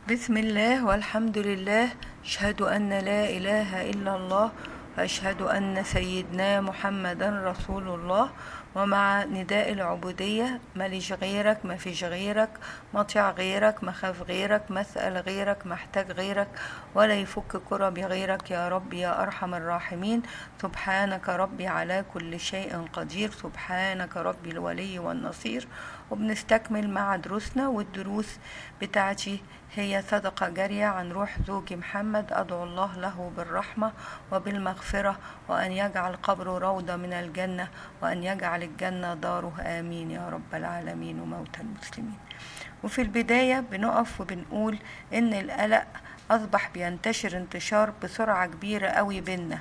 بسم الله والحمد لله أشهد أن لا إله إلا الله وأشهد أن سيدنا محمدا رسول الله ومع نداء العبودية ماليش غيرك ما فيش غيرك مطيع غيرك مخاف غيرك مسأل غيرك محتاج غيرك ولا يفك كربي غيرك يا رب يا أرحم الراحمين سبحانك ربي على كل شيء قدير سبحانك ربي الولي والنصير وبنستكمل مع دروسنا والدروس بتاعتي هي صدقة جارية عن روح زوجي محمد أدعو الله له بالرحمة وبالمغفرة وأن يجعل قبره روضة من الجنة وأن يجعل الجنة داره آمين يا رب العالمين وموتى المسلمين وفي البداية بنقف وبنقول إن القلق أصبح بينتشر انتشار بسرعة كبيرة قوي بينا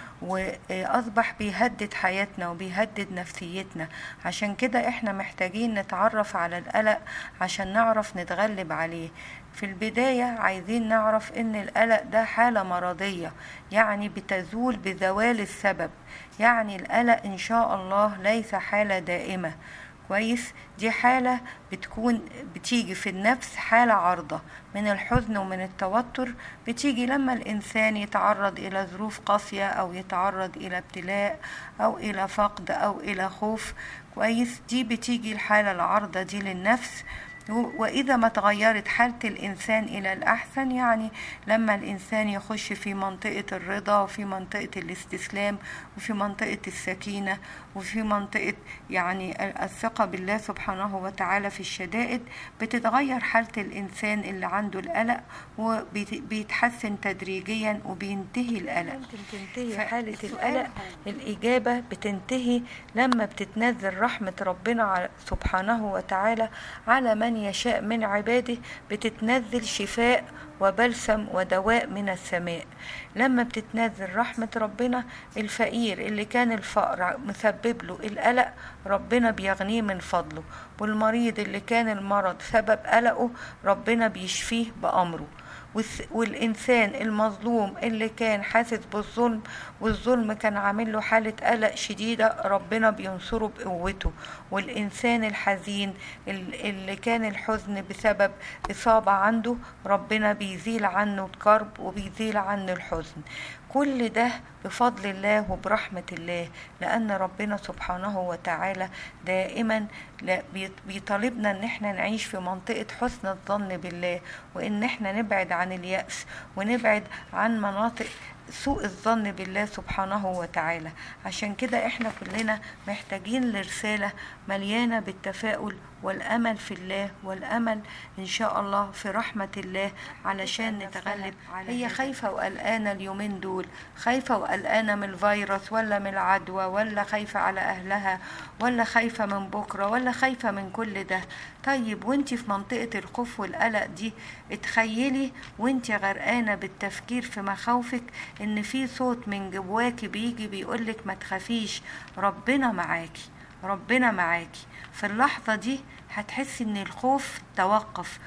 واصبح بيهدد حياتنا وبيهدد نفسيتنا عشان كده احنا محتاجين نتعرف على القلق عشان نعرف نتغلب عليه في البداية عايزين نعرف ان القلق ده حالة مرضية يعني بتزول بزوال السبب يعني القلق ان شاء الله ليس حالة دائمة كويس دي حالة بتكون بتيجي في النفس حالة عارضة من الحزن ومن التوتر بتيجي لما الإنسان يتعرض إلى ظروف قاسية أو يتعرض إلى ابتلاء أو إلى فقد أو إلى خوف كويس دي بتيجي الحالة العارضة دي للنفس وإذا ما تغيرت حالة الإنسان إلى الأحسن يعني لما الإنسان يخش في منطقة الرضا وفي منطقة الاستسلام وفي منطقة السكينة وفي منطقة يعني الثقة بالله سبحانه وتعالى في الشدائد بتتغير حالة الإنسان اللي عنده القلق وبيتحسن تدريجيا وبينتهي القلق ممكن تنتهي حالة القلق الإجابة بتنتهي لما بتتنزل رحمة ربنا سبحانه وتعالى على من يشاء من عباده بتتنزل شفاء وبلسم ودواء من السماء لما بتتنزل رحمة ربنا الفقير اللي كان الفقر مسبب له القلق ربنا بيغنيه من فضله والمريض اللي كان المرض سبب قلقه ربنا بيشفيه بأمره والإنسان المظلوم اللي كان حاسس بالظلم والظلم كان عامل له حالة قلق شديدة ربنا بينصره بقوته والإنسان الحزين اللي كان الحزن بسبب إصابة عنده ربنا بيزيل عنه الكرب وبيزيل عنه الحزن كل ده بفضل الله وبرحمة الله لأن ربنا سبحانه وتعالى دائما بيطالبنا ان احنا نعيش في منطقة حسن الظن بالله وان احنا نبعد عن اليأس ونبعد عن مناطق سوء الظن بالله سبحانه وتعالى عشان كده احنا كلنا محتاجين لرسالة مليانة بالتفاؤل والأمل في الله والأمل إن شاء الله في رحمة الله علشان نتغلب هي خايفة وقلقانة اليومين دول خايفة وقلقانة من الفيروس ولا من العدوى ولا خايفة على أهلها ولا خايفة من بكرة ولا خايفة من كل ده طيب وانتي في منطقة الخوف والقلق دي اتخيلي وانتي غرقانة بالتفكير في مخاوفك ان في صوت من جواكي بيجي بيقولك ما تخافيش ربنا معاكي ربنا معاكي في اللحظة دي هتحسي ان الخوف توقف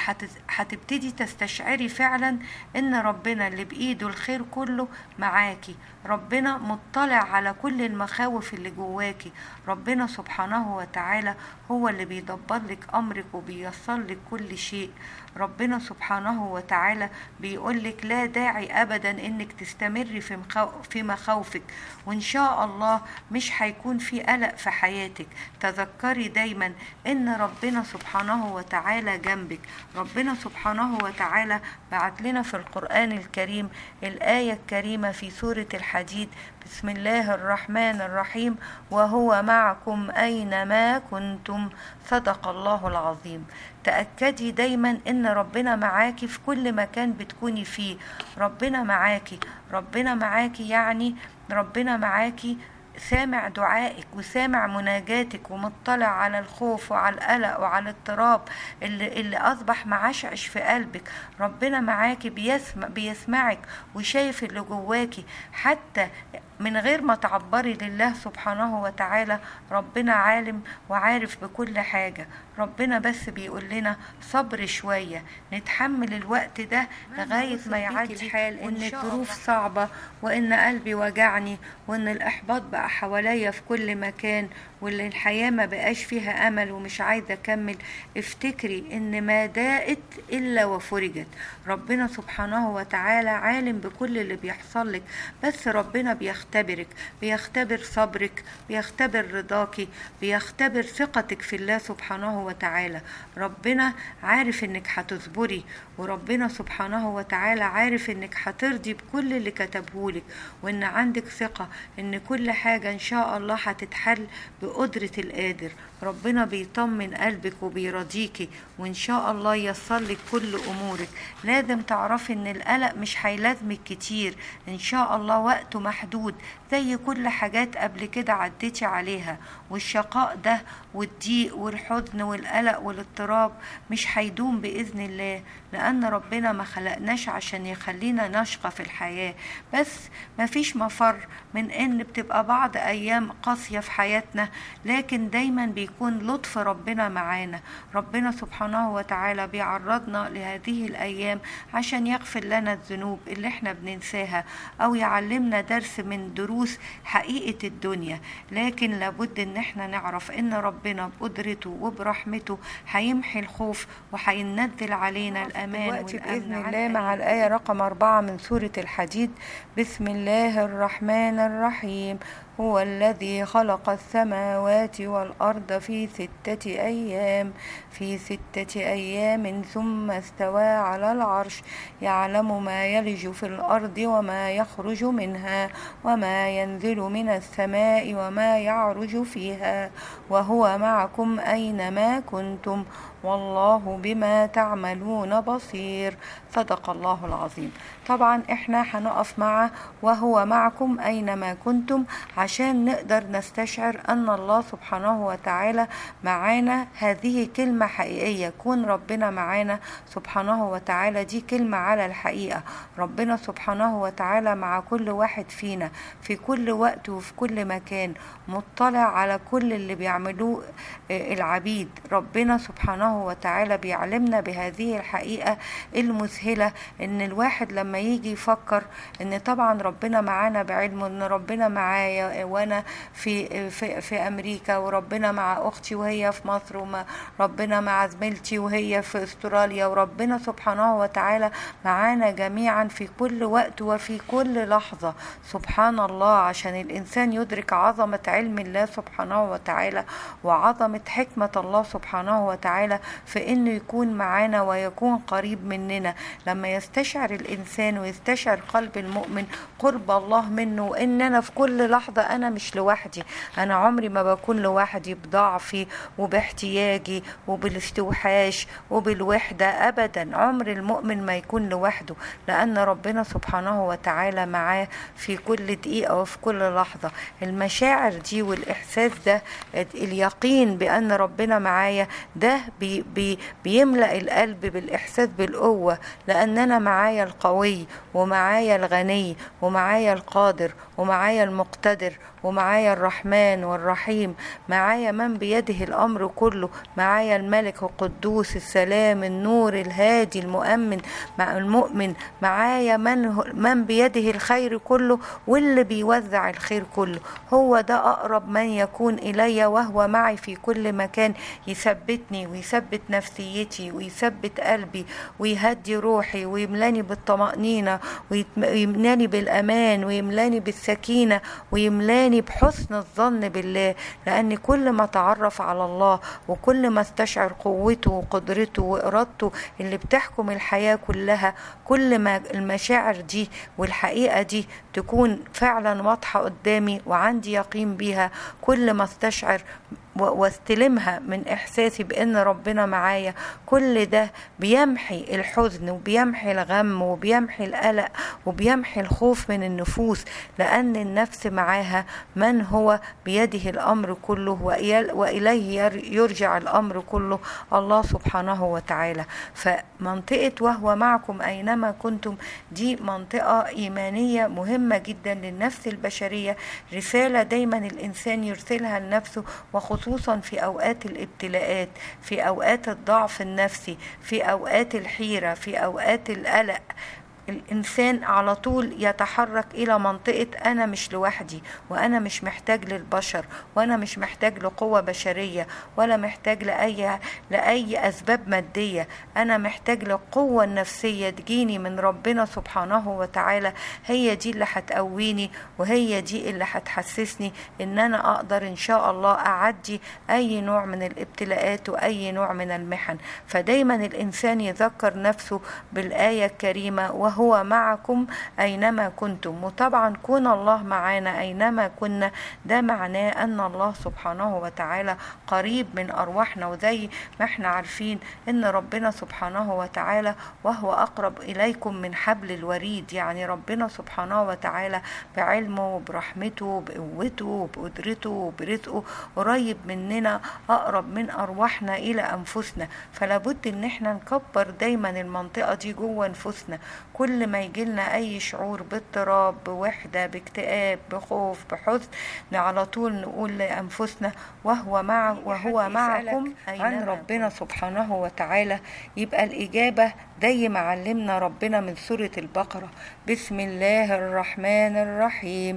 وهتبتدي تستشعري فعلا ان ربنا اللي بايده الخير كله معاكي ربنا مطلع على كل المخاوف اللي جواكي ربنا سبحانه وتعالى هو اللي بيدبر لك امرك وبييسر لك كل شيء ربنا سبحانه وتعالى بيقول لك لا داعي ابدا انك تستمري في في مخاوفك وان شاء الله مش هيكون في قلق في حياتك تذكري دايما ان ربنا سبحانه وتعالى جنبك ربنا سبحانه وتعالى بعت لنا في القرآن الكريم الآية الكريمة في سورة الحديد بسم الله الرحمن الرحيم وهو معكم أينما كنتم صدق الله العظيم تأكدي دايما ان ربنا معاكي في كل مكان بتكوني فيه ربنا معاكي ربنا معاكي يعني ربنا معاكي سامع دعائك وسامع مناجاتك ومطلع على الخوف وعلى القلق وعلى الاضطراب اللي, اللي اصبح معشعش في قلبك ربنا معاكي بيسمع بيسمعك وشايف اللي جواكي حتى من غير ما تعبري لله سبحانه وتعالى ربنا عالم وعارف بكل حاجة ربنا بس بيقول لنا صبر شوية نتحمل الوقت ده لغاية ما يعدي الحال وان الظروف صعبة وان قلبي وجعني وان الاحباط بقى حواليا في كل مكان واللي الحياة ما بقاش فيها امل ومش عايزة اكمل افتكري ان ما داءت الا وفرجت ربنا سبحانه وتعالى عالم بكل اللي بيحصل لك بس ربنا بيختبرك بيختبر صبرك بيختبر رضاكي بيختبر ثقتك في الله سبحانه وتعالى ربنا عارف انك هتصبري وربنا سبحانه وتعالى عارف انك هترضي بكل اللي كتبهولك وان عندك ثقة ان كل حاجة ان شاء الله هتتحل بقدرة القادر ربنا بيطمن قلبك وبيرضيكي وان شاء الله ييسر لك كل امورك لازم تعرفي ان القلق مش هيلازمك كتير ان شاء الله وقته محدود زي كل حاجات قبل كده عديتي عليها والشقاء ده والضيق والحزن والقلق والاضطراب مش هيدوم باذن الله لان ربنا ما خلقناش عشان يخلينا نشقى في الحياه بس مفيش مفر من ان بتبقى بعض ايام قاسيه في حياتنا لكن دايما بيكون لطف ربنا معانا ربنا سبحانه وتعالى بيعرضنا لهذه الايام عشان يغفر لنا الذنوب اللي احنا بننساها او يعلمنا درس من دروس حقيقه الدنيا لكن لابد ان احنا نعرف ان ربنا بقدرته وبرحمته هيمحي الخوف وهينزل علينا الامان دلوقتي والامن بإذن عن الله أي مع الآية رقم أربعة من سورة الحديد بسم الله الرحمن الرحيم هو الذي خلق السماوات والأرض في ستة أيام في ستة أيام ثم استوى على العرش يعلم ما يلج في الأرض وما يخرج منها وما ينزل من السماء وما يعرج فيها وهو معكم أينما كنتم والله بما تعملون بصير صدق الله العظيم طبعا احنا هنقف مع وهو معكم اينما كنتم عشان نقدر نستشعر ان الله سبحانه وتعالى معانا هذه كلمة حقيقية كون ربنا معانا سبحانه وتعالى دي كلمة على الحقيقة ربنا سبحانه وتعالى مع كل واحد فينا في كل وقت وفي كل مكان مطلع على كل اللي بيعملوه آه، العبيد ربنا سبحانه وتعالى بيعلمنا بهذه الحقيقة المذهلة ان الواحد لما يجي يفكر ان طبعا ربنا معانا بعلمه ان ربنا معايا وانا في في في امريكا وربنا مع اختي وهي في مصر وربنا مع زميلتي وهي في استراليا وربنا سبحانه وتعالى معانا جميعا في كل وقت وفي كل لحظة سبحان الله عشان الانسان يدرك عظمة علم الله سبحانه وتعالى وعظمة حكمة الله سبحانه وتعالى في انه يكون معانا ويكون قريب مننا لما يستشعر الانسان ويستشعر قلب المؤمن قرب الله منه وان انا في كل لحظة انا مش لوحدي انا عمري ما بكون لوحدي بضعفي وباحتياجي وبالاستوحاش وبالوحدة ابدا عمر المؤمن ما يكون لوحده لان ربنا سبحانه وتعالى معاه في كل دقيقة وفي كل لحظة المشاعر دي والاحساس ده اليقين بان ربنا معايا ده بي بي بيملأ القلب بالاحساس بالقوة لان انا معايا القوي ومعايا الغني ومعايا القادر ومعايا المقتدر ومعايا الرحمن والرحيم معايا من بيده الامر كله معايا الملك القدوس السلام النور الهادي المؤمن مع المؤمن معايا من من بيده الخير كله واللي بيوزع الخير كله هو ده اقرب من يكون الي وهو معي في كل مكان يثبتني ويثبت نفسيتي ويثبت قلبي ويهدي روحي ويملاني بالطمأنينة ويملاني بالامان ويملاني بالسكينة ويملاني بحسن الظن بالله لان كل ما تعرف على الله وكل ما استشعر قوته وقدرته وارادته اللي بتحكم الحياة كلها كل ما المشاعر دي والحقيقة دي تكون فعلا واضحة قدامي وعندي يقين بيها كل ما استشعر واستلمها من احساسي بان ربنا معايا كل ده بيمحي الحزن وبيمحي الغم وبيمحي القلق وبيمحي الخوف من النفوس لان النفس معاها من هو بيده الامر كله واليه يرجع الامر كله الله سبحانه وتعالى فمنطقه وهو معكم اينما كنتم دي منطقه ايمانيه مهمه جدا للنفس البشريه رساله دايما الانسان يرسلها لنفسه وخصوصا في اوقات الابتلاءات في اوقات الضعف النفسي في اوقات الحيره في اوقات القلق الإنسان على طول يتحرك إلى منطقة أنا مش لوحدي وأنا مش محتاج للبشر وأنا مش محتاج لقوة بشرية ولا محتاج لأي لأي أسباب مادية أنا محتاج للقوة النفسية تجيني من ربنا سبحانه وتعالى هي دي اللي هتقويني وهي دي اللي هتحسسني إن أنا أقدر إن شاء الله أعدي أي نوع من الابتلاءات وأي نوع من المحن فدايما الإنسان يذكر نفسه بالآية الكريمة وهو معكم أينما كنتم وطبعا كون الله معانا أينما كنا ده معناه أن الله سبحانه وتعالى قريب من أرواحنا وزي ما احنا عارفين أن ربنا سبحانه وتعالى وهو أقرب إليكم من حبل الوريد يعني ربنا سبحانه وتعالى بعلمه وبرحمته وبقوته وبقدرته وبرزقه قريب مننا أقرب من أرواحنا إلى أنفسنا فلابد أن احنا نكبر دايما المنطقة دي جوه نفوسنا كل ما يجيلنا أي شعور باضطراب بوحدة باكتئاب بخوف بحزن على طول نقول لأنفسنا وهو مع وهو معكم عن ربنا سبحانه وتعالى يبقى الإجابة زي ما علمنا ربنا من سورة البقرة بسم الله الرحمن الرحيم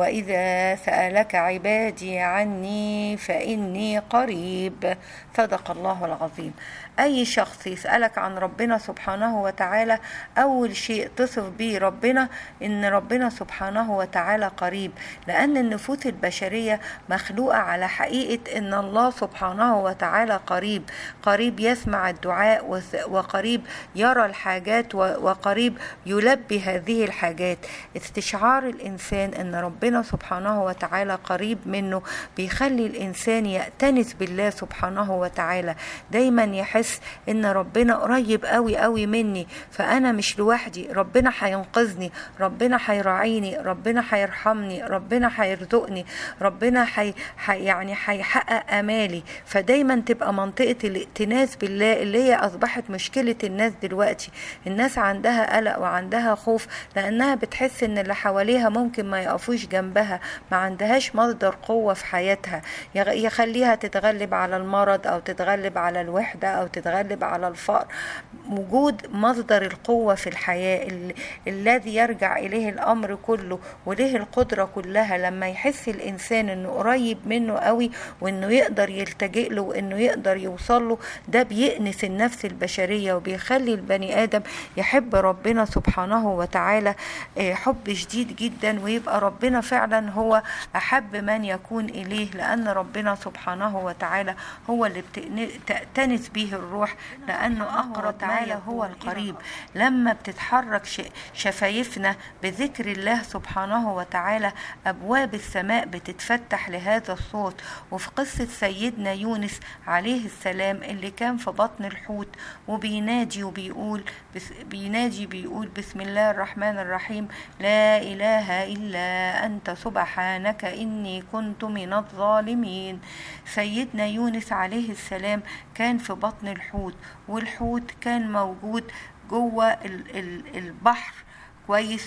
وإذا سألك عبادي عني فإني قريب صدق الله العظيم أي شخص يسألك عن ربنا سبحانه وتعالى أول شيء تصف به ربنا إن ربنا سبحانه وتعالى قريب لأن النفوس البشرية مخلوقة على حقيقة إن الله سبحانه وتعالى قريب قريب يسمع الدعاء وقريب يرى الحاجات وقريب يلبي هذه الحاجات استشعار الإنسان إن ربنا سبحانه وتعالى قريب منه بيخلي الإنسان يأتنس بالله سبحانه وتعالى دايما يحس بحس ان ربنا قريب قوي قوي مني فانا مش لوحدي ربنا هينقذني ربنا هيراعيني ربنا هيرحمني ربنا هيرزقني ربنا حي... حي... يعني هيحقق امالي فدايما تبقى منطقه الائتناس بالله اللي هي اصبحت مشكله الناس دلوقتي الناس عندها قلق وعندها خوف لانها بتحس ان اللي حواليها ممكن ما يقفوش جنبها ما عندهاش مصدر قوه في حياتها يخليها تتغلب على المرض او تتغلب على الوحده او تتغلب على الفقر وجود مصدر القوة في الحياة ال- الذي يرجع إليه الأمر كله وله القدرة كلها لما يحس الإنسان إنه قريب منه قوي وإنه يقدر يلتجئ له وإنه يقدر يوصل له ده بيأنس النفس البشرية وبيخلي البني آدم يحب ربنا سبحانه وتعالى آه، حب شديد جدا ويبقى ربنا فعلا هو أحب من يكون إليه لأن ربنا سبحانه وتعالى هو اللي بتأن- تأتنس به الروح لأنه أقرب ما هو القريب لما بتتحرك ش- شفايفنا بذكر الله سبحانه وتعالى أبواب السماء بتتفتح لهذا الصوت وفي قصة سيدنا يونس عليه السلام اللي كان في بطن الحوت وبينادي وبيقول بس بينادي بيقول بسم الله الرحمن الرحيم لا إله إلا أنت سبحانك إني كنت من الظالمين سيدنا يونس عليه السلام كان في بطن الحوت والحوت كان موجود جوه ال- ال- البحر كويس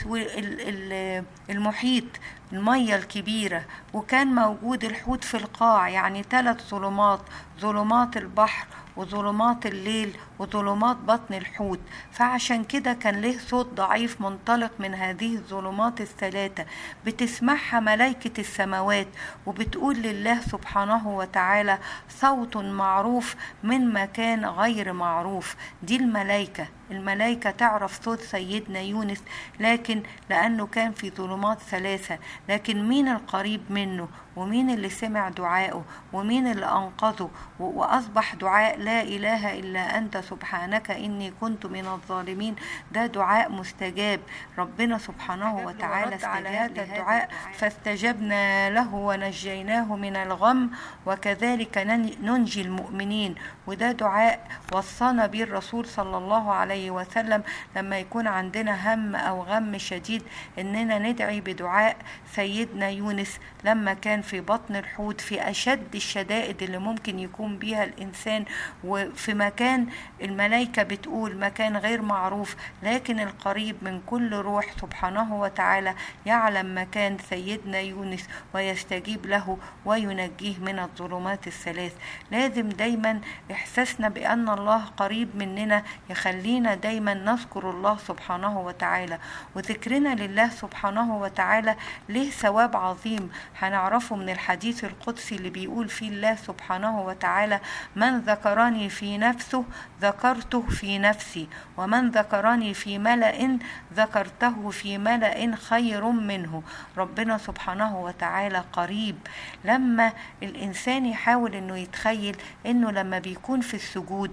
والمحيط المية الكبيرة وكان موجود الحوت في القاع يعني ثلاث ظلمات ظلمات البحر وظلمات الليل وظلمات بطن الحوت فعشان كده كان له صوت ضعيف منطلق من هذه الظلمات الثلاثة بتسمعها ملائكة السماوات وبتقول لله سبحانه وتعالى صوت معروف من مكان غير معروف دي الملائكة الملائكة تعرف صوت سيدنا يونس لكن لأنه كان في ظلمات ثلاثة لكن مين القريب منه ومين اللي سمع دعائه ومين اللي أنقذه و- وأصبح دعاء لا إله إلا أنت سبحانك إني كنت من الظالمين ده دعاء مستجاب ربنا سبحانه وتعالى استجاب هذا الدعاء فاستجبنا له ونجيناه من الغم وكذلك ننجي المؤمنين وده دعاء وصانا به الرسول صلى الله عليه وسلم لما يكون عندنا هم أو غم شديد إننا ندعي بدعاء سيدنا يونس لما كان في بطن الحوت في أشد الشدائد اللي ممكن يكون بيها الإنسان وفي مكان الملائكة بتقول مكان غير معروف لكن القريب من كل روح سبحانه وتعالى يعلم مكان سيدنا يونس ويستجيب له وينجيه من الظلمات الثلاث لازم دايما إحساسنا بأن الله قريب مننا يخلينا دايما نذكر الله سبحانه وتعالى وذكرنا لله سبحانه وتعالى له ثواب عظيم هنعرفه من الحديث القدسي اللي بيقول فيه الله سبحانه وتعالى من ذكرني في نفسه ذكرته في نفسي ومن ذكرني في ملأ ذكرته في ملأ خير منه ربنا سبحانه وتعالى قريب لما الإنسان يحاول أنه يتخيل أنه لما بيكون في السجود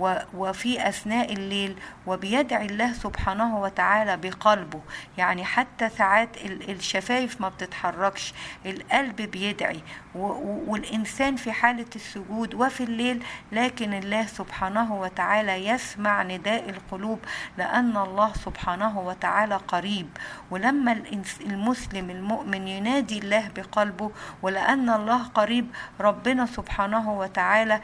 وفي أثناء الليل وبيدعي الله سبحانه وتعالى بقلبه يعني حتى ساعات الشفايف ما بتتحركش القلب بيدعي والإنسان في حالة السجود وفي الليل لكن الله سبحانه وتعالى يسمع نداء القلوب لأن الله سبحانه وتعالى قريب ولما المسلم المؤمن ينادي الله بقلبه ولأن الله قريب ربنا سبحانه وتعالى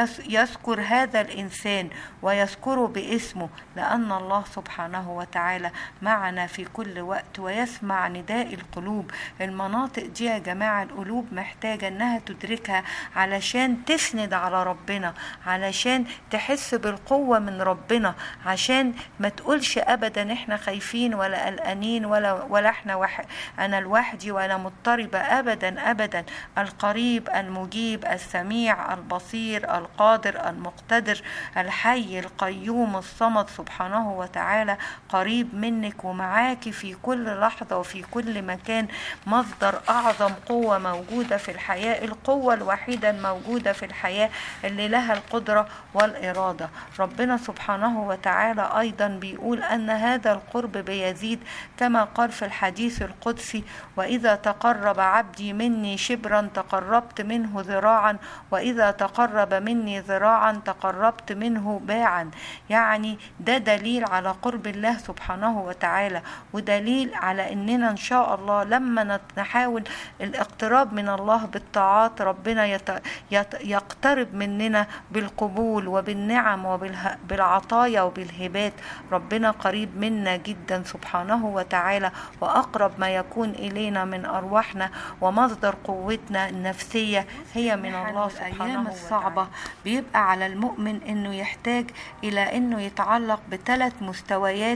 يذكر هذا الإنسان ويذكره باسمه لأن الله سبحانه وتعالى معنا في كل وقت ويسمع نداء القلوب المناطق دي يا جماعة القلوب محتاجة انها تدركها علشان تسند على ربنا علشان تحس بالقوة من ربنا عشان ما تقولش ابدا احنا خايفين ولا قلقانين ولا ولا احنا واحد انا لوحدي ولا مضطربة ابدا ابدا القريب المجيب السميع البصير القادر المقتدر الحي القيوم الصمد سبحانه وتعالى قريب منك ومعاكي في كل لحظة وفي كل مكان مصدر أعظم قوة موجودة في الحياة القوة الوحيدة الموجودة في الحياة اللي لها القدرة والإرادة ربنا سبحانه وتعالى أيضا بيقول أن هذا القرب بيزيد كما قال في الحديث القدسي وإذا تقرب عبدي مني شبرا تقربت منه ذراعا وإذا تقرب مني ذراعا تقربت منه باعا يعني ده دليل على قرب الله سبحانه وتعالى ودليل على اننا ان شاء الله لما نحاول الاقتراب من الله بالطاعات ربنا يت... يت... يقترب مننا بالقبول وبالنعم وبالعطايا وبالهبات ربنا قريب منا جدا سبحانه وتعالى واقرب ما يكون الينا من ارواحنا ومصدر قوتنا النفسيه هي من الله سبحانه الصعبه بيبقى على المؤمن انه يحتاج الى انه يتعلق بثلاث مستويات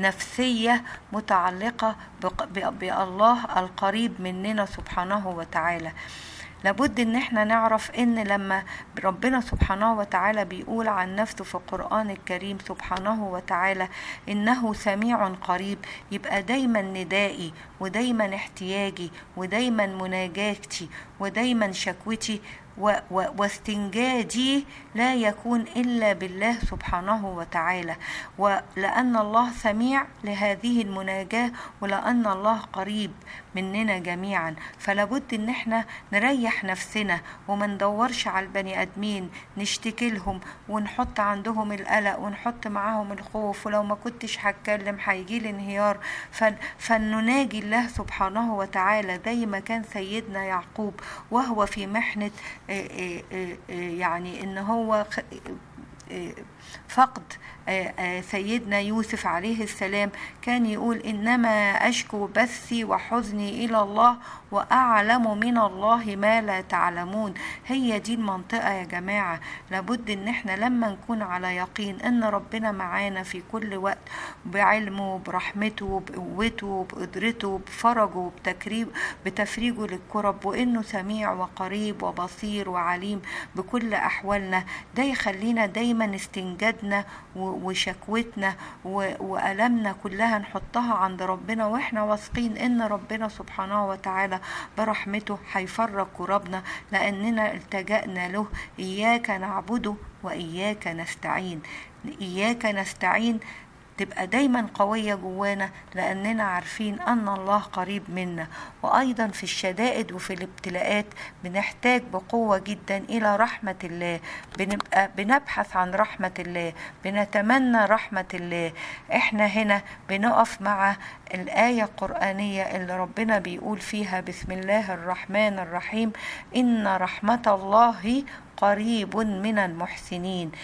نفسيه متعلقه بالله القريب مننا سبحانه وتعالى لابد ان احنا نعرف ان لما ربنا سبحانه وتعالى بيقول عن نفسه في القرآن الكريم سبحانه وتعالى انه سميع قريب يبقى دايما ندائي ودايما احتياجي ودايما مناجاتي ودايما شكوتي و و واستنجادي لا يكون إلا بالله سبحانه وتعالى ولأن الله سميع لهذه المناجاة ولأن الله قريب مننا جميعا فلابد ان احنا نريح نفسنا وما ندورش على البني ادمين نشتكي لهم ونحط عندهم القلق ونحط معاهم الخوف ولو ما كنتش هتكلم هيجي لي انهيار فنناجي الله سبحانه وتعالى زي ما كان سيدنا يعقوب وهو في محنه يعني ان هو فقد سيدنا يوسف عليه السلام كان يقول انما اشكو بثي وحزني الى الله واعلم من الله ما لا تعلمون هي دي المنطقه يا جماعه لابد ان احنا لما نكون على يقين ان ربنا معانا في كل وقت بعلمه برحمته بقوته بقدرته بفرجه بتكريب بتفريجه للكرب وانه سميع وقريب وبصير وعليم بكل احوالنا ده يخلينا دايما استنجاد وامجادنا وشكوتنا وألمنا كلها نحطها عند ربنا واحنا واثقين ان ربنا سبحانه وتعالى برحمته هيفرج كربنا لاننا التجأنا له اياك نعبده واياك نستعين اياك نستعين تبقى دايما قوية جوانا لأننا عارفين أن الله قريب منا وأيضا في الشدائد وفي الابتلاءات بنحتاج بقوة جدا إلى رحمة الله بنبقى بنبحث عن رحمة الله بنتمنى رحمة الله إحنا هنا بنقف مع الآية القرآنية اللي ربنا بيقول فيها بسم الله الرحمن الرحيم إن رحمة الله قريب من المحسنين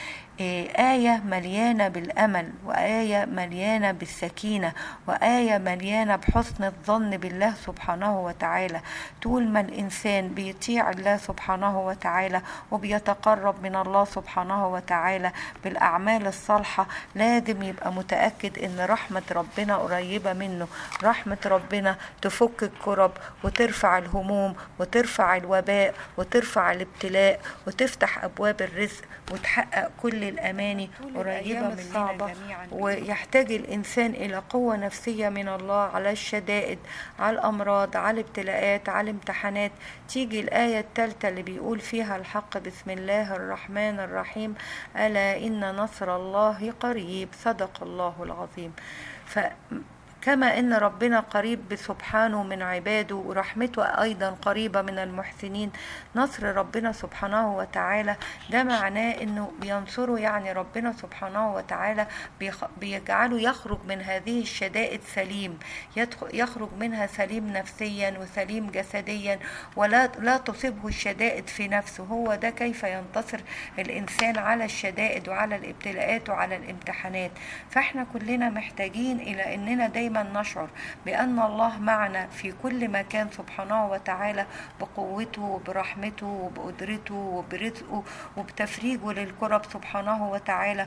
آية مليانة بالأمل وآية مليانة بالسكينة وآية مليانة بحسن الظن بالله سبحانه وتعالى طول ما الإنسان بيطيع الله سبحانه وتعالى وبيتقرب من الله سبحانه وتعالى بالأعمال الصالحة لازم يبقى متأكد إن رحمة ربنا قريبة منه رحمة ربنا تفك الكرب وترفع الهموم وترفع الوباء وترفع الابتلاء وتفتح أبواب الرزق وتحقق كل الأماني قريبة من الصعبة ويحتاج الإنسان إلى قوة نفسية من الله على الشدائد على الأمراض على الابتلاءات على الامتحانات تيجي الآية الثالثة اللي بيقول فيها الحق بسم الله الرحمن الرحيم ألا إن نصر الله قريب صدق الله العظيم ف كما ان ربنا قريب سبحانه من عباده ورحمته ايضا قريبه من المحسنين نصر ربنا سبحانه وتعالى ده معناه انه بينصره يعني ربنا سبحانه وتعالى بيجعله يخرج من هذه الشدائد سليم يخرج منها سليم نفسيا وسليم جسديا ولا لا تصيبه الشدائد في نفسه هو ده كيف ينتصر الانسان على الشدائد وعلى الابتلاءات وعلى الامتحانات فاحنا كلنا محتاجين الى اننا دايما دائما نشعر بأن الله معنا في كل مكان سبحانه وتعالى بقوته وبرحمته وبقدرته وبرزقه وبتفريجه للكرب سبحانه وتعالى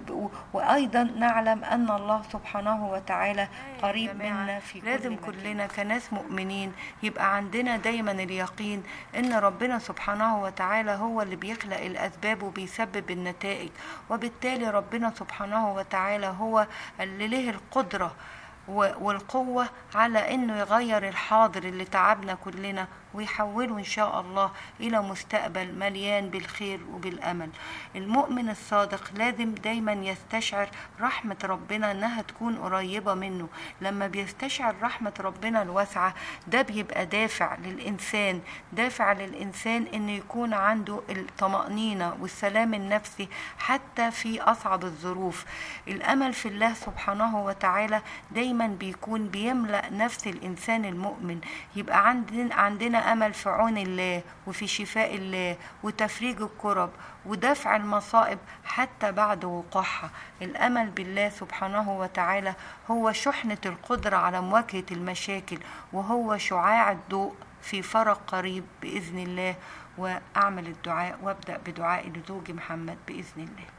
وأيضا نعلم أن الله سبحانه وتعالى قريب منا في كل لازم مكان. كلنا كناس مؤمنين يبقى عندنا دايما اليقين أن ربنا سبحانه وتعالى هو اللي بيخلق الأسباب وبيسبب النتائج وبالتالي ربنا سبحانه وتعالى هو اللي له القدرة والقوة على انه يغير الحاضر اللي تعبنا كلنا ويحوله ان شاء الله الى مستقبل مليان بالخير وبالامل المؤمن الصادق لازم دايما يستشعر رحمة ربنا انها تكون قريبة منه لما بيستشعر رحمة ربنا الواسعة ده بيبقى دافع للانسان دافع للانسان انه يكون عنده الطمأنينة والسلام النفسي حتى في اصعب الظروف الامل في الله سبحانه وتعالى دايما بيكون بيملأ نفس الانسان المؤمن يبقى عندنا عندنا امل في عون الله وفي شفاء الله وتفريج الكرب ودفع المصائب حتى بعد وقوعها الامل بالله سبحانه وتعالى هو شحنه القدره على مواجهه المشاكل وهو شعاع الضوء في فرج قريب باذن الله واعمل الدعاء وابدا بدعائي لزوجي محمد باذن الله